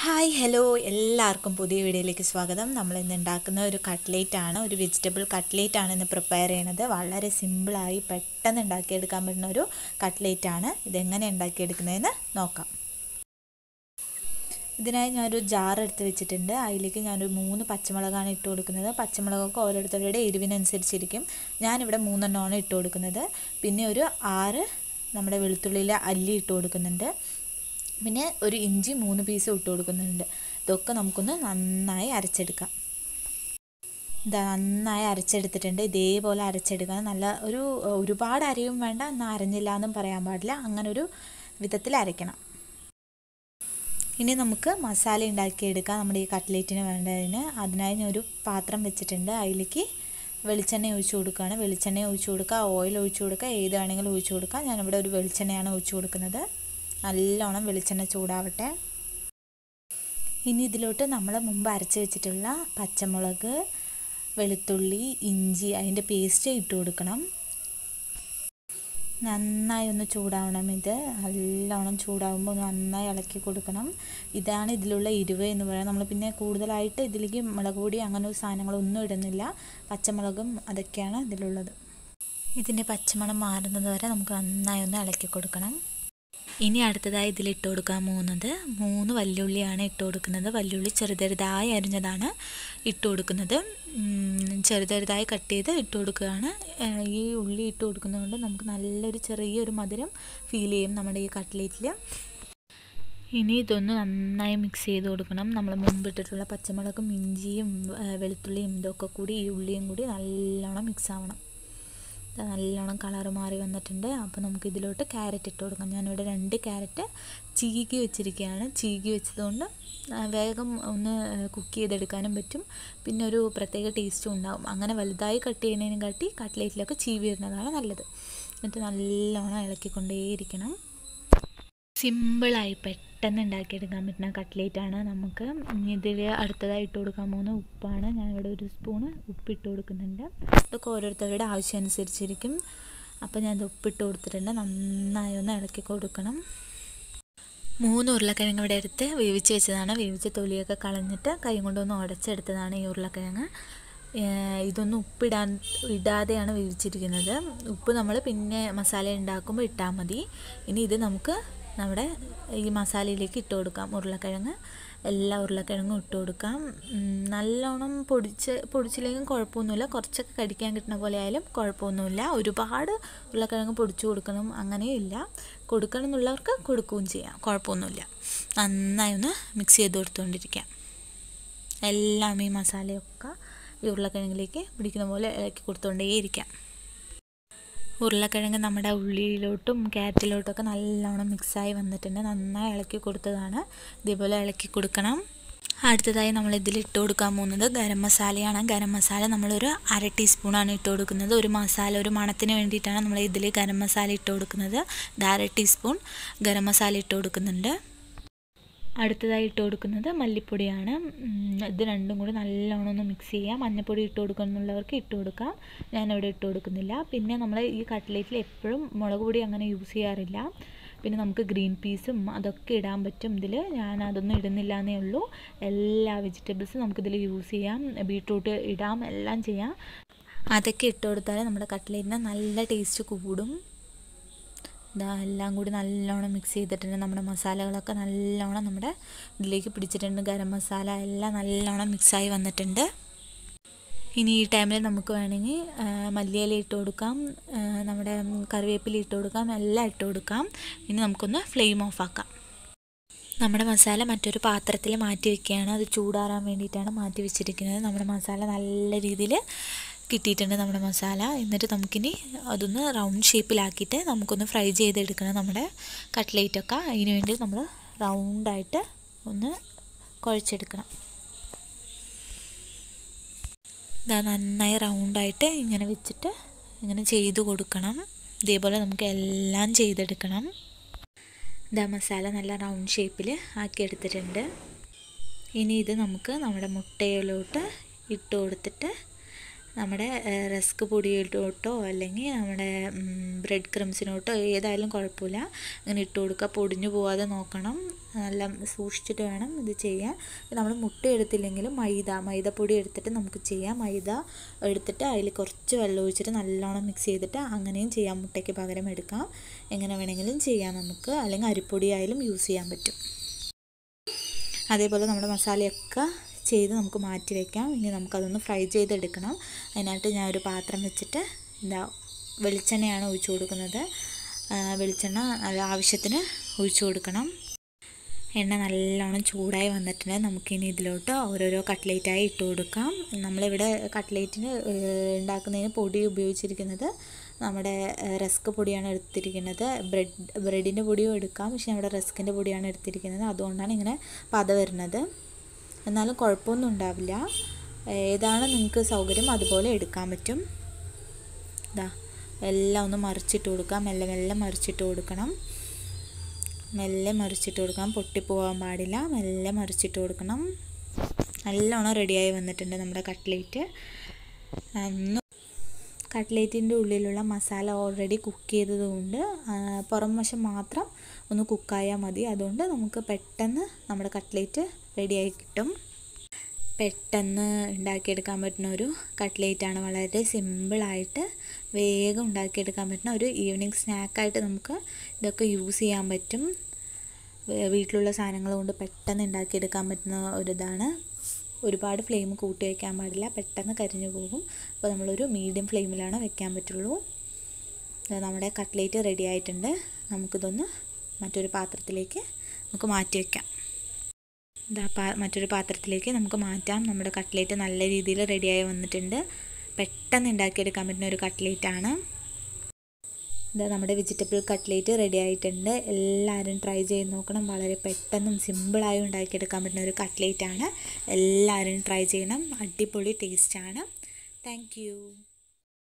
hi hello എല്ലാവർക്കും പുതിയ വീഡിയോയിലേക്ക് സ്വാഗതം നമ്മൾ ഇന്ന് ഉണ്ടാക്കുന്ന ഒരു കട്ട്ലേറ്റ് ആണ് ഒരു വെജിറ്റബിൾ കട്ട്ലേറ്റ് ആണ് ഇന്ന് പ്രിപ്പയർ ചെയ്യണത് വളരെ സിമ്പിളായി പെട്ടെന്ന് ഉണ്ടാക്കിയെടുക്കാൻ പറ്റുന്ന ഒരു കട്ട്ലേറ്റ് ആണ് ഇതെങ്ങനെ ഉണ്ടാക്കിയെടുക്കുന്നതെന്ന് നോക്കാം ഇതിനായി ഞാനൊരു ജാർ എടുത്ത് വെച്ചിട്ടുണ്ട് അതിലേക്ക് ഞാനൊരു മൂന്ന് പച്ചമുളകാണ് ഇട്ട് കൊടുക്കുന്നത് പച്ചമുളകൊക്കെ ഓരോരുത്തരുടെ എരിവിനനുസരിച്ചിരിക്കും ഞാനിവിടെ മൂന്നെണ്ണമാണ് ഇട്ട് കൊടുക്കുന്നത് പിന്നെ ഒരു ആറ് നമ്മുടെ വെളുത്തുള്ളിയിലെ അല്ലി ഇട്ട് കൊടുക്കുന്നുണ്ട് പിന്നെ ഒരു ഇഞ്ചി മൂന്ന് പീസ് ഇട്ട് കൊടുക്കുന്നുണ്ട് ഇതൊക്കെ നമുക്കൊന്ന് നന്നായി അരച്ചെടുക്കാം ഇതാ നന്നായി അരച്ചെടുത്തിട്ടുണ്ട് ഇതേപോലെ അരച്ചെടുക്കണം നല്ല ഒരു ഒരുപാട് അരയും വേണ്ട എന്നാൽ അരഞ്ഞില്ല എന്നും പറയാൻ പാടില്ല അങ്ങനെ ഒരു വിധത്തിൽ അരയ്ക്കണം ഇനി നമുക്ക് മസാല ഉണ്ടാക്കിയെടുക്കാം നമ്മുടെ ഈ കട്ട്ലേറ്റിന് വേണ്ടതിന് അതിനായി ഞാൻ ഒരു പാത്രം വെച്ചിട്ടുണ്ട് അതിലേക്ക് വെളിച്ചെണ്ണ ഒഴിച്ച് കൊടുക്കുകയാണ് വെളിച്ചെണ്ണ ഒഴിച്ച് കൊടുക്കുക ഓയിൽ ഒഴിച്ച് കൊടുക്കുക ഏത് വേണമെങ്കിലും ഒഴിച്ച് കൊടുക്കുക ഞാനിവിടെ ഒരു വെളിച്ചെണ്ണയാണ് ഒഴിച്ച് കൊടുക്കുന്നത് നല്ലോണം വെളിച്ചെണ്ണ ചൂടാവട്ടെ ഇനി ഇതിലോട്ട് നമ്മൾ മുമ്പ് അരച്ച് വെച്ചിട്ടുള്ള പച്ചമുളക് വെളുത്തുള്ളി ഇഞ്ചി അതിൻ്റെ പേസ്റ്റ് ഇട്ട് കൊടുക്കണം നന്നായി ഒന്ന് ചൂടാവണം ഇത് നല്ലോണം ചൂടാകുമ്പോൾ നന്നായി ഇളക്കി കൊടുക്കണം ഇതാണ് ഇതിലുള്ള എരിവ് എന്ന് പറയുന്നത് നമ്മൾ പിന്നെ കൂടുതലായിട്ട് ഇതിലേക്ക് മുളക് പൊടി അങ്ങനെ സാധനങ്ങളൊന്നും ഇടുന്നില്ല പച്ചമുളകും അതൊക്കെയാണ് ഇതിലുള്ളത് ഇതിൻ്റെ പച്ചമണം മാറുന്നത് വരെ നമുക്ക് നന്നായി ഒന്ന് ഇളക്കി കൊടുക്കണം ഇനി അടുത്തതായി ഇതിൽ ഇട്ട് കൊടുക്കാൻ പോകുന്നത് മൂന്ന് വല്യുള്ളിയാണ് ഇട്ട് കൊടുക്കുന്നത് വല്യുള്ളി ചെറുതെറുതായി അരിഞ്ഞതാണ് ഇട്ട് കൊടുക്കുന്നത് ചെറുതെറുതായി കട്ട് ചെയ്ത് ഇട്ട് കൊടുക്കുകയാണ് ഈ ഉള്ളി ഇട്ട് കൊടുക്കുന്നതുകൊണ്ട് നമുക്ക് നല്ലൊരു ചെറിയൊരു മധുരം ഫീൽ ചെയ്യും നമ്മുടെ ഈ കട്ട്ലേറ്റിൽ ഇനി ഇതൊന്ന് നന്നായി മിക്സ് ചെയ്ത് കൊടുക്കണം നമ്മൾ മുമ്പ് ഇട്ടിട്ടുള്ള പച്ചമുളകും ഇഞ്ചിയും വെളുത്തുള്ളിയും ഇതൊക്കെ കൂടി ഈ ഉള്ളിയും കൂടി നല്ലോണം മിക്സ് ആവണം നല്ലോണം കളറ് മാറി വന്നിട്ടുണ്ട് അപ്പോൾ നമുക്ക് ഇതിലോട്ട് ക്യാരറ്റ് ഇട്ട് കൊടുക്കാം ഞാനിവിടെ രണ്ട് ക്യാരറ്റ് ചീകി വെച്ചിരിക്കുകയാണ് ചീകി വെച്ചതുകൊണ്ട് വേഗം ഒന്ന് കുക്ക് ചെയ്തെടുക്കാനും പറ്റും പിന്നെ ഒരു പ്രത്യേക ടേസ്റ്റും ഉണ്ടാവും അങ്ങനെ വലുതായി കട്ട് ചെയ്യുന്നതിനും കാട്ടി കട്ട്ലേറ്റിലൊക്കെ ചീവി ഇടുന്നതാണ് നല്ലത് എന്നിട്ട് നല്ലോണം ഇളക്കിക്കൊണ്ടേയിരിക്കണം സിമ്പിളായി പെട്ടെന്ന് ഉണ്ടാക്കിയെടുക്കാൻ പറ്റുന്ന കട്ട്ലേറ്റാണ് നമുക്ക് ഇതിൽ അടുത്തതായി ഇട്ട് കൊടുക്കാൻ പോകുന്ന ഉപ്പാണ് ഞാനിവിടെ ഒരു സ്പൂണ് ഉപ്പിട്ട് കൊടുക്കുന്നുണ്ട് ഇതൊക്കെ ഓരോരുത്തരുടെ ആവശ്യം അനുസരിച്ചിരിക്കും അപ്പോൾ ഞാൻ ഇത് ഉപ്പിട്ട് കൊടുത്തിട്ടുണ്ട് നന്നായി ഒന്ന് ഇളക്കി കൊടുക്കണം മൂന്ന് ഉരുളക്കിഴങ്ങ് ഇവിടെ എടുത്ത് വേവിച്ച് വെച്ചതാണ് വേവിച്ച തൊലിയൊക്കെ കളഞ്ഞിട്ട് കൈ കൊണ്ടൊന്ന് ഉടച്ചെടുത്തതാണ് ഈ ഉരുളക്കിഴങ്ങ് ഇതൊന്നും ഉപ്പിടാൻ ഇടാതെയാണ് വേവിച്ചിരിക്കുന്നത് ഉപ്പ് നമ്മൾ പിന്നെ മസാല ഉണ്ടാക്കുമ്പോൾ ഇട്ടാൽ മതി ഇനി ഇത് നമുക്ക് നമ്മുടെ ഈ മസാലയിലേക്ക് ഇട്ട് കൊടുക്കാം ഉരുളക്കിഴങ്ങ് എല്ലാ ഉരുളക്കിഴങ്ങും ഇട്ട് കൊടുക്കാം നല്ലോണം പൊടിച്ച് പൊടിച്ചില്ലെങ്കിലും കുഴപ്പമൊന്നുമില്ല കുറച്ചൊക്കെ കടിക്കാൻ കിട്ടുന്ന പോലെ ആയാലും കുഴപ്പമൊന്നുമില്ല ഒരുപാട് ഉരുളക്കിഴങ്ങ് പൊടിച്ചു കൊടുക്കണം അങ്ങനെയും ഇല്ല കൊടുക്കണം എന്നുള്ളവർക്ക് കൊടുക്കുകയും ചെയ്യാം കുഴപ്പമൊന്നുമില്ല നന്നായി ഒന്ന് മിക്സ് ചെയ്ത് കൊടുത്തുകൊണ്ടിരിക്കാം എല്ലാം ഈ മസാലയൊക്കെ ഈ ഉരുളക്കിഴങ്ങിലേക്ക് പിടിക്കുന്ന പോലെ ഇളക്കി കൊടുത്തുകൊണ്ടേയിരിക്കാം ഉരുളക്കിഴങ്ങ് നമ്മുടെ ഉള്ളിയിലോട്ടും ക്യാരറ്റിലോട്ടൊക്കെ നല്ലോണം മിക്സായി വന്നിട്ടുണ്ട് നന്നായി ഇളക്കി കൊടുത്തതാണ് ഇതേപോലെ ഇളക്കി കൊടുക്കണം അടുത്തതായി നമ്മൾ ഇതിൽ ഇട്ട് കൊടുക്കാൻ പോകുന്നത് ഗരം മസാലയാണ് ഗരം മസാല നമ്മളൊരു അര ടീസ്പൂണാണ് ഇട്ട് കൊടുക്കുന്നത് ഒരു മസാല ഒരു മണത്തിന് വേണ്ടിയിട്ടാണ് നമ്മൾ ഇതിൽ ഗരം മസാല ഇട്ട് കൊടുക്കുന്നത് ഇത് അര ടീസ്പൂൺ ഗരം മസാല ഇട്ട് കൊടുക്കുന്നുണ്ട് അടുത്തതായി ഇട്ട് കൊടുക്കുന്നത് മല്ലിപ്പൊടിയാണ് ഇത് രണ്ടും കൂടി നല്ലോണം ഒന്ന് മിക്സ് ചെയ്യാം മഞ്ഞൾപ്പൊടി ഇട്ട് കൊടുക്കുന്നുള്ളവർക്ക് ഇട്ട് കൊടുക്കാം ഞാനിവിടെ ഇട്ട് കൊടുക്കുന്നില്ല പിന്നെ നമ്മൾ ഈ കട്ട്ലേറ്റിൽ എപ്പോഴും മുളക് പൊടി അങ്ങനെ യൂസ് ചെയ്യാറില്ല പിന്നെ നമുക്ക് ഗ്രീൻ പീസും അതൊക്കെ ഇടാൻ പറ്റും ഇതിൽ ഞാൻ അതൊന്നും ഇടുന്നില്ല എന്നേ ഉള്ളൂ എല്ലാ വെജിറ്റബിൾസും നമുക്കിതിൽ യൂസ് ചെയ്യാം ബീട്രൂട്ട് ഇടാം എല്ലാം ചെയ്യാം അതൊക്കെ ഇട്ട് കൊടുത്താൽ നമ്മുടെ കട്ട്ലേറ്റിന് നല്ല ടേസ്റ്റ് കൂടും ഇതാ എല്ലാം കൂടി നല്ലോണം മിക്സ് ചെയ്തിട്ടുണ്ട് നമ്മുടെ മസാലകളൊക്കെ നല്ലോണം നമ്മുടെ ഇതിലേക്ക് പിടിച്ചിട്ടുണ്ട് ഗരം മസാല എല്ലാം നല്ലോണം മിക്സായി വന്നിട്ടുണ്ട് ഇനി ഈ ടൈമിൽ നമുക്ക് വേണമെങ്കിൽ മല്ലിയില ഇട്ട് കൊടുക്കാം നമ്മുടെ കറിവേപ്പില ഇട്ട് കൊടുക്കാം എല്ലാം ഇട്ട് കൊടുക്കാം ഇനി നമുക്കൊന്ന് ഫ്ലെയിം ഓഫ് ആക്കാം നമ്മുടെ മസാല മറ്റൊരു പാത്രത്തിൽ മാറ്റി വെക്കുകയാണ് അത് ചൂടാറാൻ വേണ്ടിയിട്ടാണ് മാറ്റി വെച്ചിരിക്കുന്നത് നമ്മുടെ മസാല നല്ല രീതിയിൽ കിട്ടിയിട്ടുണ്ട് നമ്മുടെ മസാല എന്നിട്ട് നമുക്കിനി അതൊന്ന് റൗണ്ട് ഷേപ്പിലാക്കിയിട്ട് നമുക്കൊന്ന് ഫ്രൈ ചെയ്തെടുക്കണം നമ്മുടെ കട്ട്ലേറ്റൊക്കെ അതിന് വേണ്ടി നമ്മൾ റൗണ്ടായിട്ട് ഒന്ന് കുഴച്ചെടുക്കണം ഇതാ നന്നായി റൗണ്ടായിട്ട് ഇങ്ങനെ വെച്ചിട്ട് ഇങ്ങനെ ചെയ്ത് കൊടുക്കണം ഇതേപോലെ നമുക്ക് എല്ലാം ചെയ്തെടുക്കണം ഇതാ മസാല നല്ല റൗണ്ട് ഷേപ്പിൽ ആക്കിയെടുത്തിട്ടുണ്ട് ഇനി ഇത് നമുക്ക് നമ്മുടെ മുട്ടയിലോട്ട് ഇട്ട് കൊടുത്തിട്ട് നമ്മുടെ റസ്ക് പൊടിയിലോട്ടോ അല്ലെങ്കിൽ നമ്മുടെ ബ്രെഡ് ക്രംസിനോട്ടോ ഏതായാലും കുഴപ്പമില്ല ഇങ്ങനെ ഇട്ട് കൊടുക്കുക പൊടിഞ്ഞു പോവാതെ നോക്കണം നല്ല സൂക്ഷിച്ചിട്ട് വേണം ഇത് ചെയ്യാൻ നമ്മൾ മുട്ട എടുത്തില്ലെങ്കിലും മൈദ മൈദപ്പൊടി എടുത്തിട്ട് നമുക്ക് ചെയ്യാം മൈദ എടുത്തിട്ട് അതിൽ കുറച്ച് വെള്ളം ഒഴിച്ചിട്ട് നല്ലോണം മിക്സ് ചെയ്തിട്ട് അങ്ങനെയും ചെയ്യാം മുട്ടയ്ക്ക് പകരം എടുക്കാം എങ്ങനെ വേണമെങ്കിലും ചെയ്യാം നമുക്ക് അല്ലെങ്കിൽ അരിപ്പൊടി ആയാലും യൂസ് ചെയ്യാൻ പറ്റും അതേപോലെ നമ്മുടെ മസാലയൊക്കെ ചെയ്ത് നമുക്ക് മാറ്റി വയ്ക്കാം ഇനി നമുക്കതൊന്ന് ഫ്രൈ ചെയ്തെടുക്കണം അതിനായിട്ട് ഞാൻ ഒരു പാത്രം വെച്ചിട്ട് എന്താ വെളിച്ചെണ്ണയാണ് ഒഴിച്ചു കൊടുക്കുന്നത് വെളിച്ചെണ്ണ ആവശ്യത്തിന് ഒഴിച്ചു കൊടുക്കണം എണ്ണ നല്ലോണം ചൂടായി വന്നിട്ടുണ്ട് നമുക്കിനി ഇതിലോട്ട് ഓരോരോ കട്ട്ലേറ്റായി ഇട്ട് കൊടുക്കാം നമ്മളിവിടെ കട്ട്ലേറ്റിന് ഉണ്ടാക്കുന്നതിന് പൊടി ഉപയോഗിച്ചിരിക്കുന്നത് നമ്മുടെ റസ്ക് പൊടിയാണ് എടുത്തിരിക്കുന്നത് ബ്രെഡ് ബ്രെഡിൻ്റെ പൊടിയും എടുക്കാം പക്ഷേ നമ്മുടെ റസ്കിൻ്റെ പൊടിയാണ് എടുത്തിരിക്കുന്നത് അതുകൊണ്ടാണ് ഇങ്ങനെ പത വരുന്നത് എന്നാലും കുഴപ്പമൊന്നും ഉണ്ടാവില്ല ഏതാണ് നിങ്ങൾക്ക് സൗകര്യം അതുപോലെ എടുക്കാൻ പറ്റും ഇതാ എല്ലാം ഒന്ന് മറിച്ചിട്ട് കൊടുക്കാം മെല്ലെ മെല്ലെ മറിച്ചിട്ട് കൊടുക്കണം മെല്ലെ മറിച്ചിട്ട് കൊടുക്കണം പൊട്ടിപ്പോകാൻ പാടില്ല മെല്ലെ മറിച്ചിട്ട് കൊടുക്കണം നല്ലോണം റെഡിയായി വന്നിട്ടുണ്ട് നമ്മുടെ കട്ട്ലേറ്റ് ഒന്ന് കട്ട്ലേറ്റിൻ്റെ ഉള്ളിലുള്ള മസാല ഓൾറെഡി കുക്ക് ചെയ്തതുകൊണ്ട് പുറം വശം മാത്രം ഒന്ന് കുക്കായാൽ മതി അതുകൊണ്ട് നമുക്ക് പെട്ടെന്ന് നമ്മുടെ കട്ട്ലേറ്റ് റെഡിയായി കിട്ടും പെട്ടെന്ന് ഉണ്ടാക്കിയെടുക്കാൻ പറ്റുന്ന ഒരു കട്ട്ലേറ്റാണ് വളരെ സിമ്പിളായിട്ട് വേഗം ഉണ്ടാക്കിയെടുക്കാൻ പറ്റുന്ന ഒരു ഈവനിങ് സ്നാക്കായിട്ട് നമുക്ക് ഇതൊക്കെ യൂസ് ചെയ്യാൻ പറ്റും വീട്ടിലുള്ള സാധനങ്ങൾ കൊണ്ട് പെട്ടെന്ന് ഉണ്ടാക്കിയെടുക്കാൻ പറ്റുന്ന ഒരിതാണ് ഒരുപാട് ഫ്ലെയിം കൂട്ടി വയ്ക്കാൻ പാടില്ല പെട്ടെന്ന് കരിഞ്ഞു പോകും അപ്പോൾ നമ്മളൊരു മീഡിയം ഫ്ലെയിമിലാണ് വെക്കാൻ പറ്റുള്ളൂ നമ്മുടെ കട്ട്ലേറ്റ് റെഡി ആയിട്ടുണ്ട് നമുക്കിതൊന്ന് മറ്റൊരു പാത്രത്തിലേക്ക് നമുക്ക് മാറ്റി വയ്ക്കാം ഇതാ പാ മറ്റൊരു പാത്രത്തിലേക്ക് നമുക്ക് മാറ്റാം നമ്മുടെ കട്ട്ലേറ്റ് നല്ല രീതിയിൽ റെഡിയായി വന്നിട്ടുണ്ട് പെട്ടെന്ന് ഉണ്ടാക്കിയെടുക്കാൻ പറ്റുന്ന ഒരു കട്ട്ലേറ്റാണ് ഇതാ നമ്മുടെ വെജിറ്റബിൾ കട്ട്ലേറ്റ് റെഡി ആയിട്ടുണ്ട് എല്ലാവരും ട്രൈ ചെയ്ത് നോക്കണം വളരെ പെട്ടെന്നും സിമ്പിളായി ഉണ്ടാക്കിയെടുക്കാൻ പറ്റുന്ന ഒരു കട്ട്ലേറ്റാണ് എല്ലാവരും ട്രൈ ചെയ്യണം അടിപൊളി ടേസ്റ്റാണ് താങ്ക്